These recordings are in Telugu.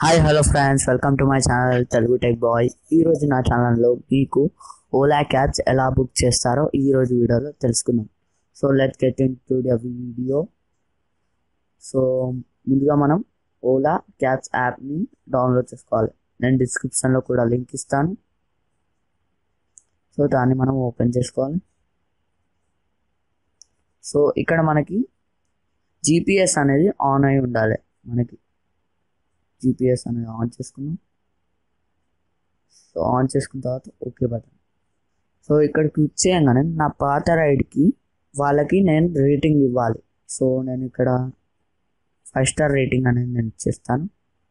hi hello friends welcome to my channel Telugu tech boy ఈరోజు నా ఛానల్లో మీకు ఓలా క్యాబ్స్ ఎలా బుక్ చేస్తారో ఈ రోజు వీడియోలో తెలుసుకుందాం so let get into the video so ముందుగా మనం ఓలా క్యాబ్స్ యాప్ని డౌన్లోడ్ చేసుకోవాలి నేను డిస్క్రిప్షన్లో కూడా లింక్ ఇస్తాను సో దాన్ని మనం ఓపెన్ చేసుకోవాలి సో ఇక్కడ మనకి జీపీఎస్ అనేది ఆన్ అయి ఉండాలి మనకి జీపీఎస్ అనేది ఆన్ చేసుకున్నాం సో ఆన్ చేసుకున్న తర్వాత ఓకే బటన్ సో ఇక్కడ క్లిక్ చేయగానే నా పాత రైడ్కి వాళ్ళకి నేను రేటింగ్ ఇవ్వాలి సో నేను ఇక్కడ ఫైవ్ స్టార్ రేటింగ్ అనేది నేను ఇచ్చేస్తాను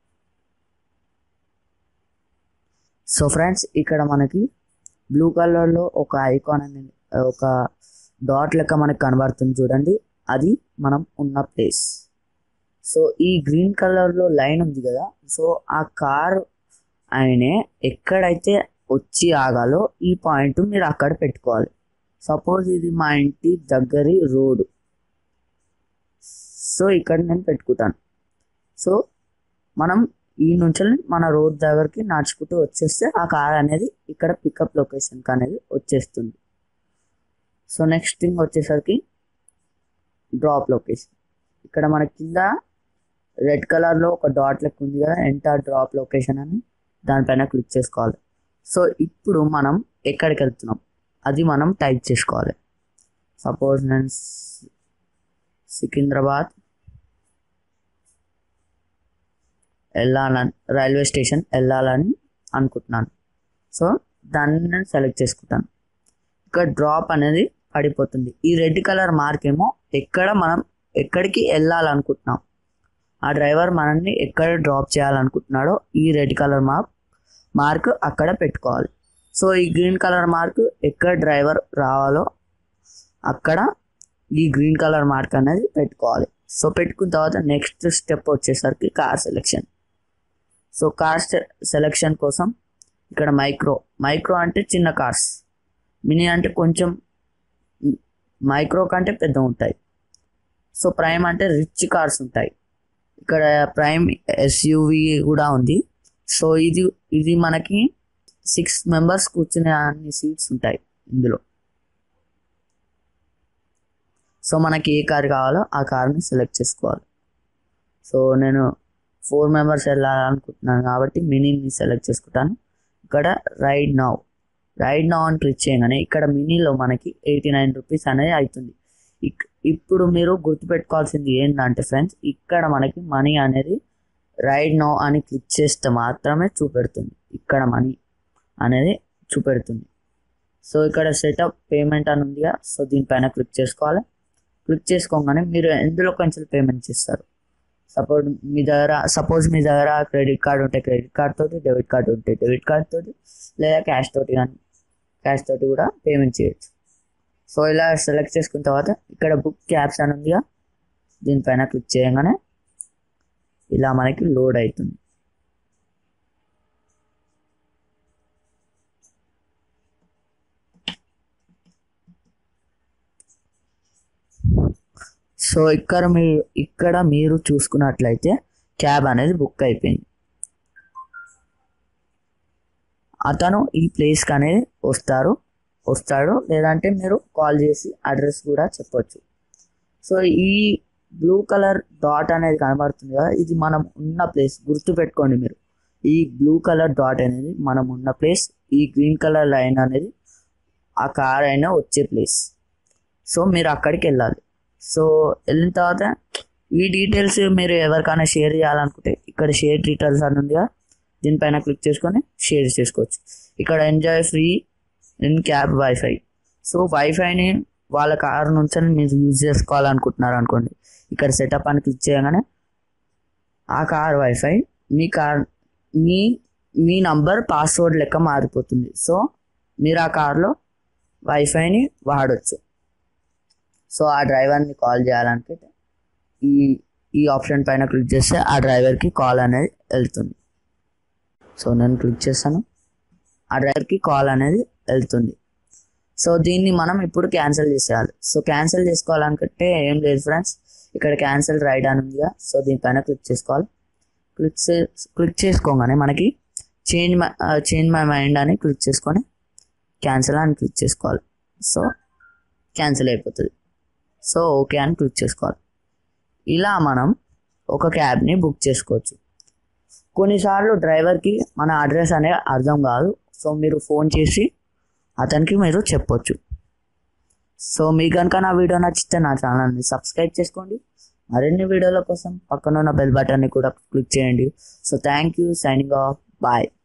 సో ఫ్రెండ్స్ ఇక్కడ మనకి బ్లూ కలర్లో ఒక ఐకాన్ అనేది ఒక డాట్ లెక్క మనకి కనబడుతుంది చూడండి అది మనం ఉన్న ప్లేస్ సో ఈ గ్రీన్ కలర్లో లైన్ ఉంది కదా సో ఆ కార్ ఆయనే ఎక్కడైతే వచ్చి ఆగాలో ఈ పాయింట్ మీరు అక్కడ పెట్టుకోవాలి సపోజ్ ఇది మా ఇంటి దగ్గరి రోడ్డు సో ఇక్కడ నేను పెట్టుకుంటాను సో మనం ఈ నుంచి మన రోడ్ దగ్గరికి నడుచుకుంటూ వచ్చేస్తే ఆ కార్ అనేది ఇక్కడ పికప్ లొకేషన్కి అనేది వచ్చేస్తుంది సో నెక్స్ట్ థింగ్ వచ్చేసరికి డ్రాప్ లొకేషన్ ఇక్కడ మన కింద రెడ్ కలర్లో ఒక డాట్ లెక్క ఉంది కదా ఎంటర్ డ్రాప్ లొకేషన్ అని దానిపైన క్లిక్ చేసుకోవాలి సో ఇప్పుడు మనం ఎక్కడికి వెళ్తున్నాం అది మనం టైప్ చేసుకోవాలి సపోజ్ నేను సికింద్రాబాద్ వెళ్ళాలని రైల్వే స్టేషన్ వెళ్ళాలని అనుకుంటున్నాను సో దాన్ని నేను సెలెక్ట్ చేసుకుంటాను ఇక్కడ డ్రాప్ అనేది పడిపోతుంది ఈ రెడ్ కలర్ మార్క్ ఏమో ఎక్కడ మనం ఎక్కడికి వెళ్ళాలనుకుంటున్నాం ఆ డ్రైవర్ మనల్ని ఎక్కడ డ్రాప్ చేయాలనుకుంటున్నాడో ఈ రెడ్ కలర్ మార్క్ మార్క్ అక్కడ పెట్టుకోవాలి సో ఈ గ్రీన్ కలర్ మార్క్ ఎక్కడ డ్రైవర్ రావాలో అక్కడ ఈ గ్రీన్ కలర్ మార్క్ అనేది పెట్టుకోవాలి సో పెట్టుకున్న తర్వాత నెక్స్ట్ స్టెప్ వచ్చేసరికి car selection so car selection కోసం ఇక్కడ మైక్రో మైక్రో అంటే చిన్న కార్స్ మినీ అంటే కొంచెం మైక్రో కంటే పెద్ద ఉంటాయి సో ప్రైమ్ అంటే రిచ్ కార్స్ ఉంటాయి ఇక్కడ ప్రైమ్ ఎస్యూవి కూడా ఉంది సో ఇది ఇది మనకి సిక్స్ మెంబర్స్ కూర్చునే అన్ని సీట్స్ ఉంటాయి ఇందులో సో మనకి ఏ కార్ కావాలో ఆ కార్ని సెలెక్ట్ చేసుకోవాలి సో నేను ఫోర్ మెంబర్స్ వెళ్ళాలనుకుంటున్నాను కాబట్టి మినీని సెలెక్ట్ చేసుకుంటాను ఇక్కడ రైడ్ నౌ రైడ్ నౌ అని క్లిక్ చేయగానే ఇక్కడ మినీలో మనకి ఎయిటీ నైన్ రూపీస్ అనేది అవుతుంది ఇప్పుడు మీరు గుర్తుపెట్టుకోవాల్సింది ఏంటంటే ఫ్రెండ్స్ ఇక్కడ మనకి మనీ అనేది రైడ్ నో అని క్లిక్ చేస్తే మాత్రమే చూపెడుతుంది ఇక్కడ మనీ అనేది చూపెడుతుంది సో ఇక్కడ సెటప్ పేమెంట్ అని ఉందిగా సో దీనిపైన క్లిక్ చేసుకోవాలి క్లిక్ చేసుకోగానే మీరు ఎందులో కొంచెం పేమెంట్ చేస్తారు సపోజ్ మీ దగ్గర సపోజ్ మీ దగ్గర క్రెడిట్ కార్డ్ ఉంటే క్రెడిట్ కార్డ్ తోటి డెబిట్ కార్డ్ ఉంటే డెబిట్ కార్డ్ తోటి లేదా క్యాష్ తోటి కానీ క్యాష్ తోటి కూడా పేమెంట్ చేయొచ్చు సో ఇలా సెలెక్ట్ చేసుకున్న తర్వాత ఇక్కడ బుక్ క్యాబ్స్ అని ఉందిగా దీనిపైన క్లిక్ చేయగానే ఇలా మనకి లోడ్ అవుతుంది సో ఇక్కడ మీరు ఇక్కడ మీరు చూసుకున్నట్లయితే క్యాబ్ అనేది బుక్ అయిపోయింది అతను ఈ ప్లేస్కి అనేది వస్తారు వస్తాడు లేదంటే మీరు కాల్ చేసి అడ్రస్ కూడా చెప్పొచ్చు సో ఈ బ్లూ కలర్ డాట్ అనేది కనబడుతుంది కదా ఇది మనం ఉన్న ప్లేస్ గుర్తుపెట్టుకోండి మీరు ఈ బ్లూ కలర్ డాట్ అనేది మనం ఉన్న ప్లేస్ ఈ గ్రీన్ కలర్ లైన్ అనేది ఆ కార్ అయినా వచ్చే ప్లేస్ సో మీరు అక్కడికి వెళ్ళాలి సో వెళ్ళిన తర్వాత ఈ డీటెయిల్స్ మీరు ఎవరికైనా షేర్ చేయాలనుకుంటే ఇక్కడ షేర్ డీటెయిల్స్ అని ఉందిగా దీనిపైన క్లిక్ చేసుకొని షేర్ చేసుకోవచ్చు ఇక్కడ enjoy free in cab wifi so వైఫైని వాళ్ళ కార్ నుంచి మీరు యూజ్ చేసుకోవాలనుకుంటున్నారు అనుకోండి ఇక్కడ సెటప్ అని క్లిక్ చేయగానే ఆ కార్ వైఫై మీ కార్ మీ మీ నంబర్ పాస్వర్డ్ లెక్క మారిపోతుంది సో మీరు ఆ కార్లో వైఫైని వాడచ్చు సో ఆ డ్రైవర్ని కాల్ చేయాలనుకుంటే ఈ ఈ ఆప్షన్ పైన క్లిక్ చేస్తే ఆ డ్రైవర్కి కాల్ అనేది వెళ్తుంది సో నేను క్లిక్ చేస్తాను ఆ డ్రైవర్కి కాల్ అనేది వెళ్తుంది సో దీన్ని మనం ఇప్పుడు క్యాన్సిల్ చేసేయాలి సో క్యాన్సిల్ చేసుకోవాలనుకుంటే ఏం లేదు ఫ్రెండ్స్ ఇక్కడ క్యాన్సిల్ రైడ్ అని ఉందిగా సో దీనిపైన క్లిక్ చేసుకోవాలి క్లిక్ చే క్లిక్ చేసుకోగానే మనకి change my change my mind అని క్లిక్ చేసుకొని క్యాన్సిల్ అని క్లిక్ చేసుకోవాలి సో క్యాన్సిల్ అయిపోతుంది సో ఓకే అని క్లిక్ చేసుకోవాలి ఇలా మనం ఒక క్యాబ్ని బుక్ చేసుకోవచ్చు కొన్నిసార్లు డ్రైవర్కి మన అడ్రస్ అనేది అర్థం కాదు సో మీరు ఫోన్ చేసి అతనికి మీరు చెప్పొచ్చు సో మీకు కనుక నా వీడియో నచ్చితే నా ఛానల్ని సబ్స్క్రైబ్ చేసుకోండి మరిన్ని వీడియోల కోసం పక్కన ఉన్న బెల్ బటన్ని కూడా క్లిక్ చేయండి so thank you signing off bye